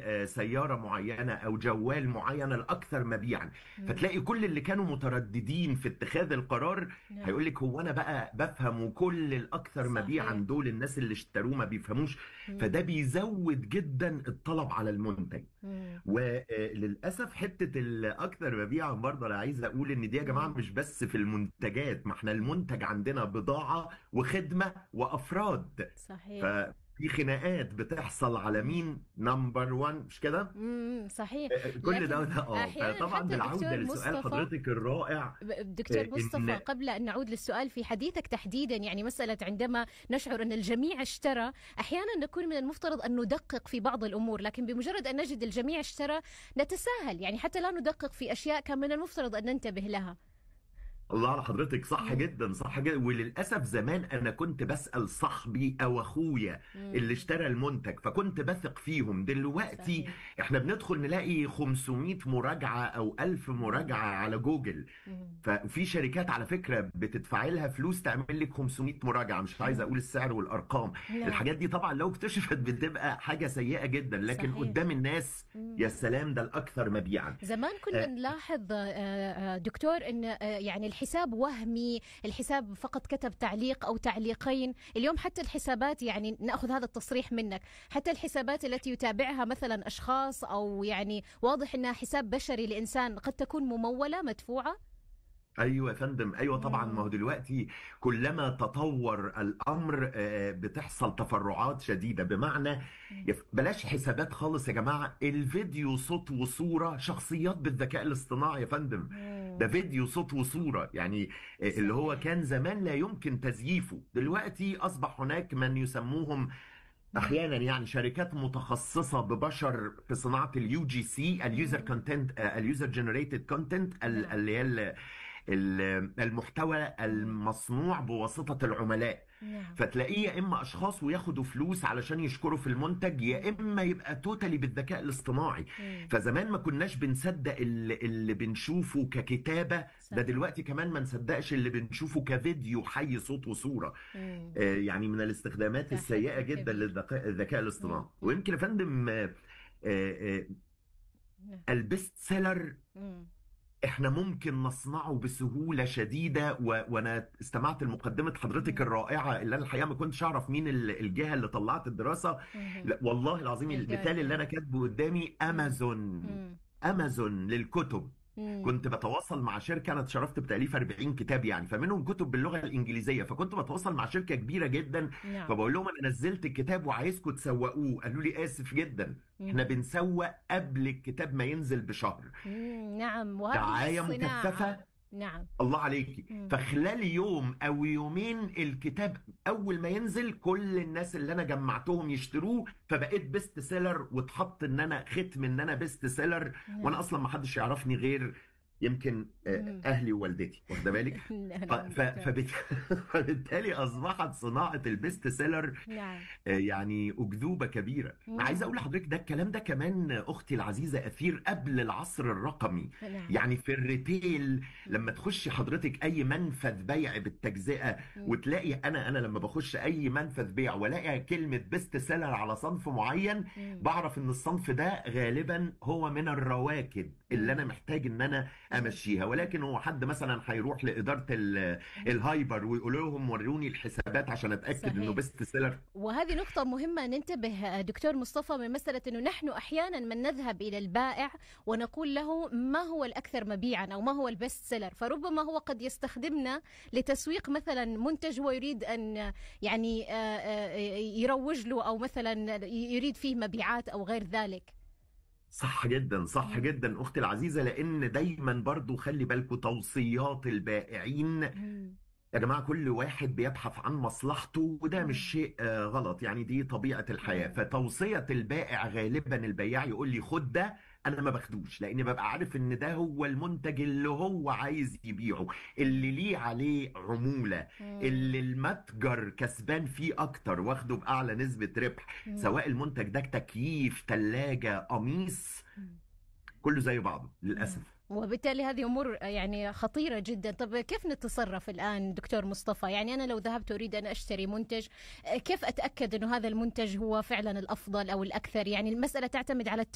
آه، سياره معينه او جوال معين الاكثر مبيعا فتلاقي كل اللي كانوا مترددين في اتخاذ القرار نعم. هيقول لك هو انا بقى بفهم وكل الاكثر صحيح. مبيعا دول الناس اللي اشتروه ما بيفهموش فده بيزود جدا الطلب على المنتج مم. وللاسف حته الاكثر مبيعا برضه انا عايز اقول ان دي يا جماعه مش بس في المنتجات ما احنا المنتج عندنا بضاعه وخدمه وافراد صحيح ففي خناقات بتحصل على مين نمبر 1 مش كده؟ مم. صحيح كل لكن ده ده اه أحياناً فطبعا حتى بالعوده دكتور لسؤال مصطفى حضرتك الرائع دكتور إن- مصطفى قبل أن نعود للسؤال في حديثك تحديدا يعني مسألة عندما نشعر أن الجميع اشترى أحيانا نكون من المفترض أن ندقق في بعض الأمور لكن بمجرد أن نجد الجميع اشترى نتساهل يعني حتى لا ندقق في أشياء كان من المفترض أن ننتبه لها الله على حضرتك صح جدا صح جدا وللاسف زمان انا كنت بسال صاحبي او اخويا اللي اشترى المنتج فكنت بثق فيهم دلوقتي صحيح. احنا بندخل نلاقي 500 مراجعه او 1000 مراجعه على جوجل مم. ففي شركات على فكره بتدفع لها فلوس تعمل لك 500 مراجعه مش عايز اقول السعر والارقام نعم. الحاجات دي طبعا لو اكتشفت بتبقى حاجه سيئه جدا لكن صحيح. قدام الناس يا سلام ده الاكثر مبيعا زمان كنا آه. نلاحظ آه، آه، دكتور ان آه، يعني الحساب وهمي الحساب فقط كتب تعليق او تعليقين اليوم حتى الحسابات يعني ناخذ هذا التصريح منك حتى الحسابات التي يتابعها مثلا اشخاص او يعني واضح انها حساب بشري لانسان قد تكون مموله مدفوعه ايوه يا فندم ايوه طبعا ما هو دلوقتي كلما تطور الامر آه، بتحصل تفرعات شديده بمعنى يف- بلاش حسابات خالص يا جماعه الفيديو صوت وصوره شخصيات بالذكاء الاصطناعي يا فندم ده فيديو صوت وصوره يعني آه، اللي هو كان زمان لا يمكن تزييفه دلوقتي اصبح هناك من يسموهم احيانا يعني شركات متخصصه ببشر في صناعه اليو جي سي اليوزر كونتنت اليوزر جنريتد كونتنت نعم. اللي هي ال- ال- المحتوى المصنوع بواسطه العملاء نعم فتلاقيه يا اما اشخاص وياخدوا فلوس علشان يشكروا في المنتج يا اما يبقى توتالي بالذكاء الاصطناعي مم. فزمان ما كناش بنصدق اللي, اللي بنشوفه ككتابه صح. ده دلوقتي كمان ما نصدقش اللي بنشوفه كفيديو حي صوت وصوره مم. آه، يعني من الاستخدامات ده السيئة حقيقي جدا كبير. للذكاء الذكاء الاصطناعي مم. ويمكن يا فندم آه، آه، آه، نعم. البيست سيلر مم. احنا ممكن نصنعه بسهولة شديدة و... وانا استمعت لمقدمة حضرتك الرائعة اللي انا الحقيقة ما كنتش اعرف مين ال- الجهة اللي طلعت الدراسة مم. لا والله العظيم الجهة المثال اللي انا كاتبه قدامي امازون مم. امازون للكتب مم. كنت بتواصل مع شركه انا اتشرفت بتاليف 40 كتاب يعني فمنهم كتب باللغه الانجليزيه فكنت بتواصل مع شركه كبيره جدا نعم. فبقول لهم انا نزلت الكتاب وعايزكم تسوقوه قالوا لي اسف جدا احنا بنسوق قبل الكتاب ما ينزل بشهر مم. نعم وهذه دعايه الصناعة. مكثفه نعم الله عليكي مم. فخلال يوم او يومين الكتاب اول ما ينزل كل الناس اللي انا جمعتهم يشتروه فبقيت بيست سيلر واتحط ان انا ختم ان انا بيست سيلر وانا اصلا ما حدش يعرفني غير يمكن آه، مم. اهلي ووالدتي واخده بالك ف- نعم. ف- فبت... فبالتالي اصبحت صناعه البيست سيلر نعم آه، يعني أكذوبة كبيرة مم. عايز أقول لحضرتك ده الكلام ده كمان أختي العزيزة أثير قبل العصر الرقمي نعم. يعني في الريتيل لما تخشي حضرتك أي منفذ بيع بالتجزئة وتلاقي أنا أنا لما بخش أي منفذ بيع ولاقي كلمة بيست سيلر على صنف معين مم. بعرف إن الصنف ده غالبا هو من الرواكد اللي أنا محتاج إن أنا أمشيها ولكن هو حد مثلا هيروح لإدارة ال- الهايبر ويقول لهم وروني الحسابات عشان أتأكد صحيح. إنه بيست سيلر وهذه نقطة مهمة ننتبه دكتور مصطفى من مسألة أنه نحن أحيانا من نذهب إلى البائع ونقول له ما هو الأكثر مبيعا أو ما هو البست سيلر فربما هو قد يستخدمنا لتسويق مثلا منتج هو يريد أن يعني آه، آه، يروج له أو مثلا يريد فيه مبيعات أو غير ذلك صح جدا صح جدا اختي العزيزه لان دايما برضو خلي بالكم توصيات البائعين يا جماعه كل واحد بيبحث عن مصلحته وده مش شيء آه، غلط يعني دي طبيعه الحياه فتوصيه البائع غالبا البياع يقول لي خد ده انا ما باخدوش لاني ببقى عارف ان ده هو المنتج اللي هو عايز يبيعه اللي ليه عليه عموله اللي المتجر كسبان فيه اكتر واخده باعلى نسبه ربح سواء المنتج ده تكييف ثلاجه قميص كله زي بعضه للاسف وبالتالي هذه امور يعني خطيره جدا طب كيف نتصرف الان دكتور مصطفى يعني انا لو ذهبت اريد ان اشتري منتج كيف اتاكد انه هذا المنتج هو فعلا الافضل او الاكثر يعني المساله تعتمد على